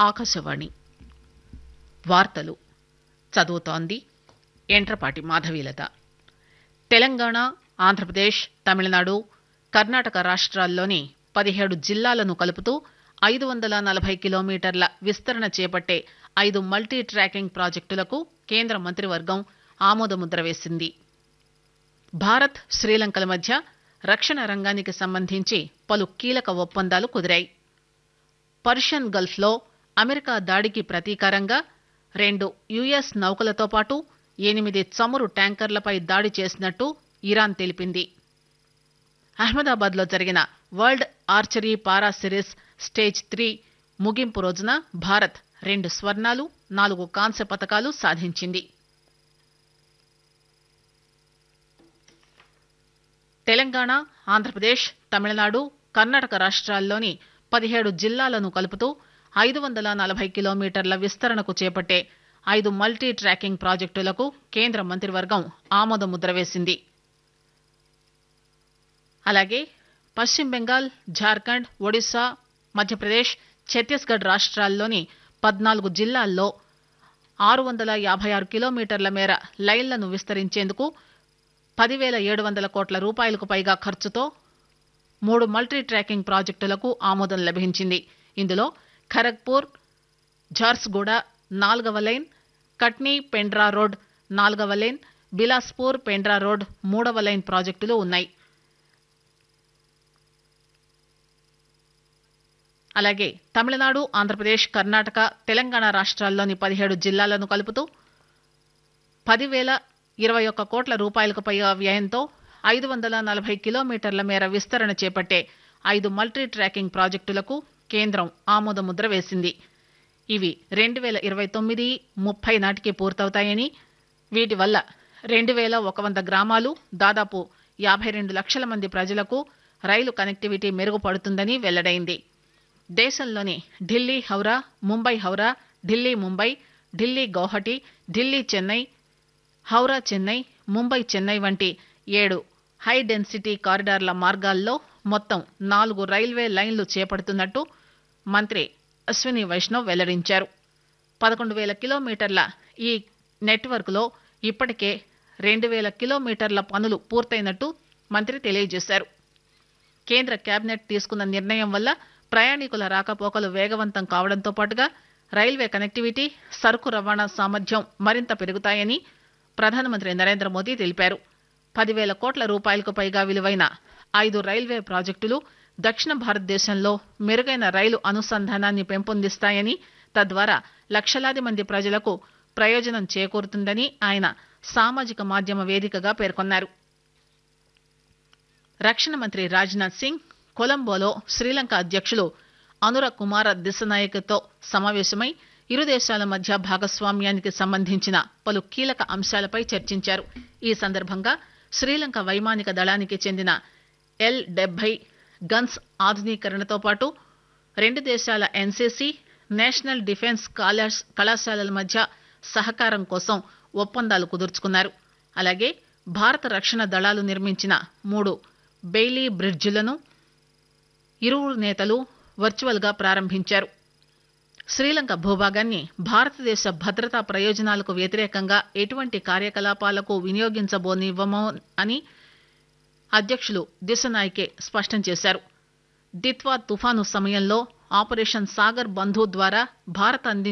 ఆకాశవాణి వార్తలు చదువుతోంది ఎంట్రపాటి మాధవీలత తెలంగాణ ఆంధ్రప్రదేశ్ తమిళనాడు కర్ణాటక రాష్ట్రాల్లోని పదిహేడు జిల్లాలను కలుపుతూ ఐదు వందల నలభై కిలోమీటర్ల విస్తరణ చేపట్టే ఐదు మల్టీ ట్రాకింగ్ ప్రాజెక్టులకు కేంద్ర మంత్రివర్గం ఆమోదముద్ర వేసింది భారత్ శ్రీలంకల మధ్య రక్షణ రంగానికి సంబంధించి పలు కీలక ఒప్పందాలు కుదిరాయి పర్షియన్ గల్ఫ్లో అమెరికా దాడికి ప్రతీకారంగా రెండు యుఎస్ నౌకలతో పాటు ఎనిమిది చమురు ట్యాంకర్లపై దాడి చేసినట్టు ఇరాన్ తెలిపింది అహ్మదాబాద్లో జరిగిన world archery para series stage three ముగింపు రోజున భారత్ రెండు స్వర్ణాలు నాలుగు కాంస్య పతకాలు సాధించింది తెలంగాణ ఆంధ్రప్రదేశ్ తమిళనాడు కర్ణాటక రాష్ట్రాల్లోని పదిహేడు జిల్లాలను కలుపుతూ ఐదు వందల నలభై కిలోమీటర్ల విస్తరణకు చేపట్టే ఐదు మల్టీ ట్రాకింగ్ ప్రాజెక్టులకు కేంద్ర మంత్రివర్గం ఆమోద ముద్ర వేసింది అలాగే పశ్చిమ బెంగాల్ జార్ఖండ్ ఒడిశా మధ్యప్రదేశ్ ఛత్తీస్గఢ్ రాష్ట్రాల్లోని పద్నాలుగు జిల్లాల్లో ఆరు వందల యాభై ఆరు కిలోమీటర్ల మేర లైన్లను విస్తరించేందుకు పదివేల ఏడు వందల కోట్ల రూపాయలకు పైగా ఖర్చుతో మూడు మల్టీ ట్రాకింగ్ ప్రాజెక్టులకు ఆమోదం లభించింది ఇందులో ఖరగ్పూర్ ఝార్సుగూడ నాల్గవ లైన్ కట్నీ పెండ్రా రోడ్ నాల్గవ లైన్ బిలాస్పూర్ పెండ్రా రోడ్ మూడవ లైన్ ప్రాజెక్టులు ఉన్నాయి అలాగే తమిళనాడు ఆంధ్రప్రదేశ్ కర్ణాటక తెలంగాణ రాష్ట్రాల్లోని పదిహేడు జిల్లాలను కలుపుతూ పదివేల ఇరవై ఒక్క కోట్ల రూపాయలకు పైగా వ్యయంతో ఐదు వందల నలభై కిలోమీటర్ల మేర విస్తరణ చేపట్టే ఐదు మల్టీ ట్రాకింగ్ ప్రాజెక్టులకు కేంద్రం ఆమోద ముద్ర వేసింది ఇవి రెండు వేల ఇరవై తొమ్మిది ముప్పై నాటికి పూర్తవుతాయని వీటి వల్ల రెండు వేల ఒక వంద గ్రామాలు దాదాపు యాభై రెండు లక్షల మంది ప్రజలకు రైలు కనెక్టివిటీ మెరుగుపడుతుందని వెల్లడైంది దేశంలోని ఢిల్లీ హౌరా ముంబై హౌరా ఢిల్లీ ముంబై ఢిల్లీ గౌహటి ఢిల్లీ చెన్నై హౌరా చెన్నై ముంబై చెన్నై వంటి ఏడు హై డెన్సిటీ కారిడార్ల మార్గాల్లో మొత్తం నాలుగు రైల్వే లైన్లు చేపడుతున్నట్టు మంత్రి అశ్విని వైష్ణవ్ వెల్లడించారు పదకొండు వేల కిలోమీటర్ల ఈ నెట్వర్క్లో ఇప్పటికే రెండు వేల కిలోమీటర్ల పనులు పూర్తయినట్టు మంత్రి తెలియజేశారు కేంద్ర కేబినెట్ తీసుకున్న నిర్ణయం వల్ల ప్రయాణికుల రాకపోకలు వేగవంతం కావడంతో పాటుగా రైల్వే కనెక్టివిటీ సరుకు రవాణా సామర్థ్యం మరింత పెరుగుతాయని ప్రధానమంత్రి నరేంద్ర మోదీ తెలిపారు పదివేల కోట్ల రూపాయలకు పైగా విలువైన ఐదు రైల్వే ప్రాజెక్టులు దక్షిణ భారతదేశంలో మెరుగైన రైలు అనుసంధానాన్ని పెంపొందిస్తాయని తద్వారా లక్షలాది మంది ప్రజలకు ప్రయోజనం చేకూరుతుందని ఆయన సామాజిక మాధ్యమ వేదికగా పేర్కొన్నారు రక్షణ మంత్రి రాజ్నాథ్ సింగ్ కొలంబోలో శ్రీలంక అధ్యక్షులు అనుర కుమార దిశనాయకతో సమావేశమై ఇరు దేశాల మధ్య భాగస్వామ్యానికి సంబంధించిన పలు కీలక అంశాలపై చర్చించారు ఈ సందర్భంగా శ్రీలంక వైమానిక దళానికి చెందిన ఎల్ డెబ్బై గన్స్ ఆధునీకరణతో పాటు రెండు దేశాల ఎన్సీసీ నేషనల్ డిఫెన్స్ కళాశాలల మధ్య సహకారం కోసం ఒప్పందాలు కుదుర్చుకున్నారు అలాగే భారత రక్షణ దళాలు నిర్మించిన మూడు బెయిలీ బ్రిడ్జిలను ఇరువురు నేతలు వర్చువల్ గా ప్రారంభించారు శ్రీలంక భూభాగాన్ని భారతదేశ భద్రతా ప్రయోజనాలకు వ్యతిరేకంగా ఎటువంటి కార్యకలాపాలకు వినియోగించబోనివ్వమో అని అధ్యక్షులు దిశనాయకే స్పష్టం చేశారు దిత్వా తుఫాను సమయంలో ఆపరేషన్ సాగర్ బంధు ద్వారా భారత్ అంది